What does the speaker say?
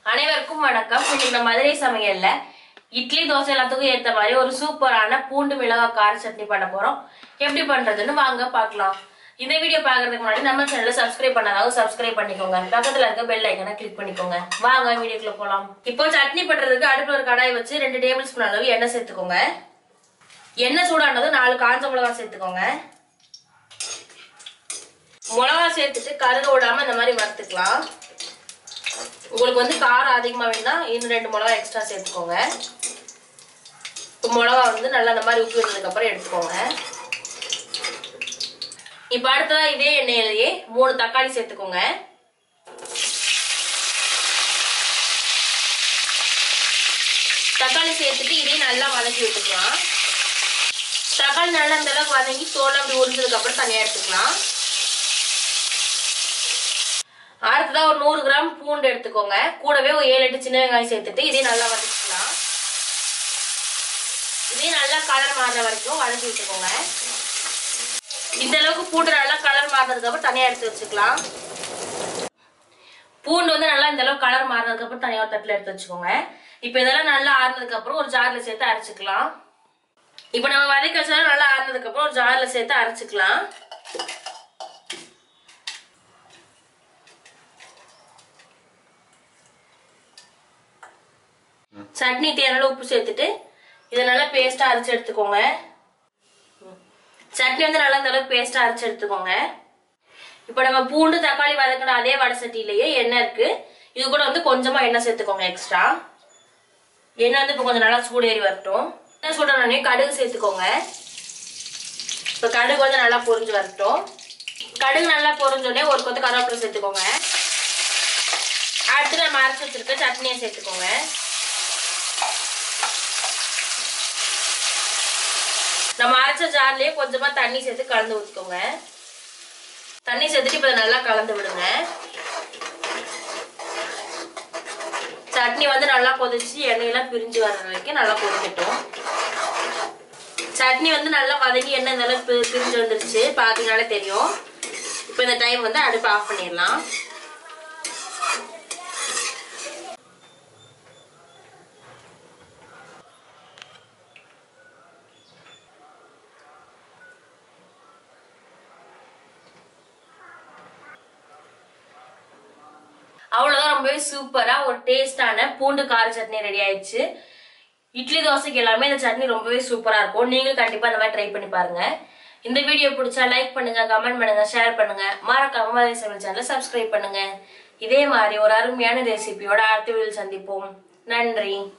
அனைவருக்கும் வணக்கம் இன்னைக்கு நம்ம மதுரை சமையல்ல இட்லி தோசை எல்லாத்துக்கும் ஏத்த மாதிரி ஒரு சூப்பரான பூண்டு மிளகாய் கார சட்னி பண்ண போறோம் எப்படி பண்றதுன்னு வாங்க பார்க்கலாம் இந்த வீடியோ பார்க்கறதுக்கு முன்னாடி நம்ம சேனலை சப்ஸ்கிரைப் பண்ணாதவங்க சப்ஸ்கிரைப் பண்ணிக்கோங்க பக்கத்துல இருக்க பெல் ஐக்கனை கிளிக் பண்ணிக்கோங்க வாங்க வீடியோக்குள்ள போலாம் இப்போ சட்னி பண்றதுக்கு அடுப்புல ஒரு கடாய் வச்சு ரெண்டு டேபிள் ஸ்பூன் அளவு எண்ணெய் சேர்த்துக்கோங்க எண்ணெய் சூடானதும் நாலு காஞ்ச மிளகாய் சேர்த்துக்கோங்க மிளகா சேர்த்துட்டு கருக விடாம இந்த மாதிரி வறுத்துக்கலாம் உங்களுக்கு வந்து காரம் அதிகமாக வேணும்னா இன்னும் ரெண்டு மிளகா எக்ஸ்ட்ரா சேர்த்துக்கோங்க இப்போ மிளகா வந்து நல்லா இந்த மாதிரி உப்பு விட்டதுக்கு அப்புறம் எடுத்துக்கோங்க இப்போ அடுத்ததா இதே எண்ணெயிலேயே மூணு தக்காளி சேர்த்துக்கோங்க தக்காளி சேர்த்துட்டு இதையும் நல்லா வதக்கி விட்டுக்கலாம் தக்காளி நல்லா இந்த அளவுக்கு வதங்கி தோல் அப்படி உறிஞ்சதுக்கு அப்புறம் தனியாக எடுத்துக்கலாம் அடுத்ததா ஒரு நூறு கிராம் பூண்டு எடுத்துக்கோங்க கூடவே ஒரு ஏழு எட்டு சின்ன வெங்காயம் சேர்த்துட்டு இதையும் நல்லா வதக்கிக்கலாம் இதையும் நல்லா கலர் மாறுற வரைக்கும் வதக்கி விட்டுக்கோங்க இந்த அளவுக்கு பூண்டு நல்லா கலர் மாறினதுக்கு அப்புறம் தனியா எடுத்து வச்சுக்கலாம் பூண்டு வந்து நல்லா இந்த அளவுக்கு கலர் மாறினதுக்கு அப்புறம் தனியாக ஒரு தட்டில் எடுத்து வச்சுக்கோங்க இப்போ இதெல்லாம் நல்லா ஆறுனதுக்கு அப்புறம் ஒரு ஜார்ல சேர்த்து அரைச்சிக்கலாம் இப்போ நம்ம வதக்கி வச்சாலும் நல்லா ஆறுனதுக்கு அப்புறம் ஒரு ஜார்ல சேர்த்து அரைச்சிக்கலாம் சட்னி தேவையான உப்பு சேர்த்துட்டு இதை நல்லா பேஸ்டா அரைச்சு எடுத்துக்கோங்க சட்னி வந்து நல்லா இந்த அளவுக்கு பேஸ்டா அரைச்சு எடுத்துக்கோங்க இப்போ நம்ம பூண்டு தக்காளி வதக்கின அதே வடை சட்டியிலேயே எண்ணெய் இருக்கு இது கூட வந்து கொஞ்சமா எண்ணெய் சேர்த்துக்கோங்க எக்ஸ்ட்ரா எண்ணெய் வந்து இப்போ கொஞ்சம் நல்லா சூடு ஏறி வரட்டும் எண்ணெய் சூடானே கடுகு சேர்த்துக்கோங்க இப்போ கடுகு வந்து நல்லா பொரிஞ்சு வரட்டும் கடுகு நல்லா பொரிஞ்சோடனே ஒரு கொத்து கருவேப்பிலை சேர்த்துக்கோங்க அடுத்து நம்ம அரைச்சு வச்சிருக்க சட்னியை சேர்த்துக்கோங்க நம்ம அரைச்ச ஜார்லயே கொஞ்சமா தண்ணி சேர்த்து கலந்து ஊற்றிக்கோங்க தண்ணி சேர்த்துட்டு இப்போ நல்லா கலந்து விடுங்க சட்னி வந்து நல்லா கொதிச்சு எண்ணெயெல்லாம் பிரிஞ்சு வர்ற வரைக்கும் நல்லா கொதிக்கட்டும் சட்னி வந்து நல்லா வதங்கி எண்ணெய் இந்த அளவுக்கு பி- பிரிஞ்சு வந்துருச்சு பார்த்தீங்கனாலே தெரியும் இப்போ இந்த டைம் வந்து அடுப்பு ஆஃப் பண்ணிடலாம் அவ்வளவுதான் ரொம்பவே சூப்பரா ஒரு டேஸ்டான பூண்டு கார சட்னி ரெடி ஆயிடுச்சு இட்லி தோசைக்கு எல்லாமே இந்த சட்னி ரொம்பவே சூப்பரா இருக்கும் நீங்களும் கண்டிப்பா இந்த மாதிரி ட்ரை பண்ணி பாருங்க இந்த வீடியோ பிடிச்சா லைக் பண்ணுங்க கமெண்ட் பண்ணுங்க ஷேர் பண்ணுங்க மறக்காம மதுரை சமையல் சேனலை சப்ஸ்கிரைப் பண்ணுங்க இதே மாதிரி ஒரு அருமையான ரெசிபியோட அடுத்த வீடியோவில் சந்திப்போம் நன்றி